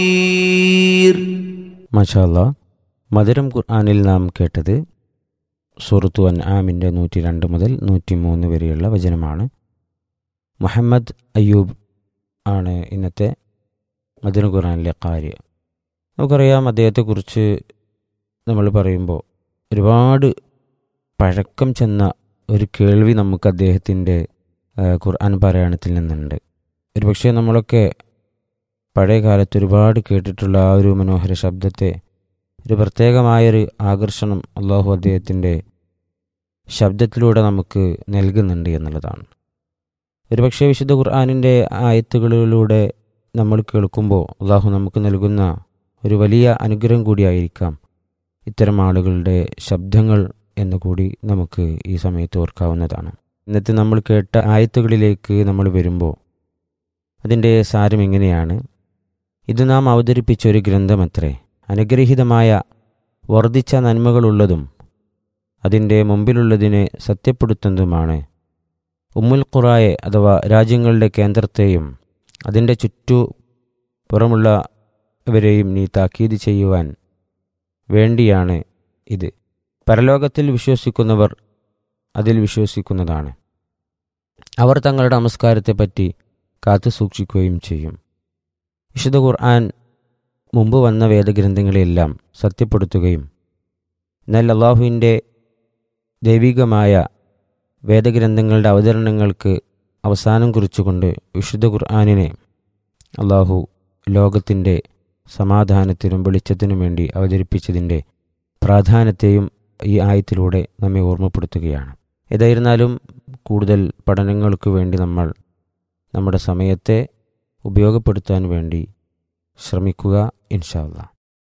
മഷാല്ല മധുരം ഖുർആാനിൽ നാം കേട്ടത് സൂറത്തു അൻ ആമിൻ്റെ നൂറ്റി രണ്ട് മുതൽ നൂറ്റി മൂന്ന് വരെയുള്ള വചനമാണ് മുഹമ്മദ് അയ്യൂബ് ആണ് ഇന്നത്തെ മധുരം ഖുർആാനിലെ കാര്യ നമുക്കറിയാം അദ്ദേഹത്തെക്കുറിച്ച് നമ്മൾ പറയുമ്പോൾ ഒരുപാട് പഴക്കം ചെന്ന ഒരു കേൾവി നമുക്ക് അദ്ദേഹത്തിൻ്റെ ആ, ഖുർആൻ പാരായണത്തിൽ നിന്നുണ്ട് ഒരുപക്ഷെ നമ്മളൊക്കെ പഴയ കാലത്ത് ഒരുപാട് കേട്ടിട്ടുള്ള ആ ഒരു മനോഹര ശബ്ദത്തെ ഒരു പ്രത്യേകമായൊരു ആകർഷണം അള്ളാഹു അദ്ദേഹത്തിൻ്റെ ശബ്ദത്തിലൂടെ നമുക്ക് നൽകുന്നുണ്ട് എന്നുള്ളതാണ് ഒരുപക്ഷെ വിശുദ്ധ ഖുർആാനിൻ്റെ ആയത്തുകളിലൂടെ നമ്മൾ കേൾക്കുമ്പോൾ അള്ളാഹു നമുക്ക് നൽകുന്ന ഒരു വലിയ അനുഗ്രഹം കൂടിയായിരിക്കാം ഇത്തരം ആളുകളുടെ ശബ്ദങ്ങൾ എന്ന് കൂടി നമുക്ക് ഈ സമയത്ത് ഓർക്കാവുന്നതാണ് ഇന്നത്തെ നമ്മൾ കേട്ട ആയത്തുകളിലേക്ക് നമ്മൾ വരുമ്പോൾ അതിൻ്റെ സാരം എങ്ങനെയാണ് ഇത് നാം അവതരിപ്പിച്ച ഒരു ഗ്രന്ഥമത്രേ അനുഗ്രഹീതമായ വർദ്ധിച്ച നന്മകളുള്ളതും അതിൻ്റെ മുമ്പിലുള്ളതിനെ സത്യപ്പെടുത്തുന്നതുമാണ് ഉമ്മുൽ ഖുറായെ അഥവാ രാജ്യങ്ങളുടെ കേന്ദ്രത്തെയും അതിൻ്റെ ചുറ്റു പുറമുള്ളവരെയും നീ താക്കീത് ചെയ്യുവാൻ വേണ്ടിയാണ് ഇത് പരലോകത്തിൽ വിശ്വസിക്കുന്നവർ അതിൽ വിശ്വസിക്കുന്നതാണ് അവർ തങ്ങളുടെ നമസ്കാരത്തെപ്പറ്റി കാത്തു സൂക്ഷിക്കുകയും ചെയ്യും വിശുദ്ധ ഖുർആൻ മുമ്പ് വന്ന വേദഗ്രന്ഥങ്ങളെല്ലാം സത്യപ്പെടുത്തുകയും എന്നാൽ അള്ളാഹുവിൻ്റെ ദൈവികമായ വേദഗ്രന്ഥങ്ങളുടെ അവതരണങ്ങൾക്ക് അവസാനം കുറിച്ചുകൊണ്ട് വിശുദ്ധ ഖുർആാനിനെ അള്ളാഹു ലോകത്തിൻ്റെ സമാധാനത്തിനും വെളിച്ചത്തിനും വേണ്ടി അവതരിപ്പിച്ചതിൻ്റെ പ്രാധാന്യത്തെയും ഈ ആയത്തിലൂടെ നമ്മെ ഓർമ്മപ്പെടുത്തുകയാണ് ഏതായിരുന്നാലും കൂടുതൽ പഠനങ്ങൾക്ക് വേണ്ടി നമ്മൾ നമ്മുടെ സമയത്തെ ഉപയോഗപ്പെടുത്താൻ വേണ്ടി ശ്രമിക്കുക ഇൻഷാല്ല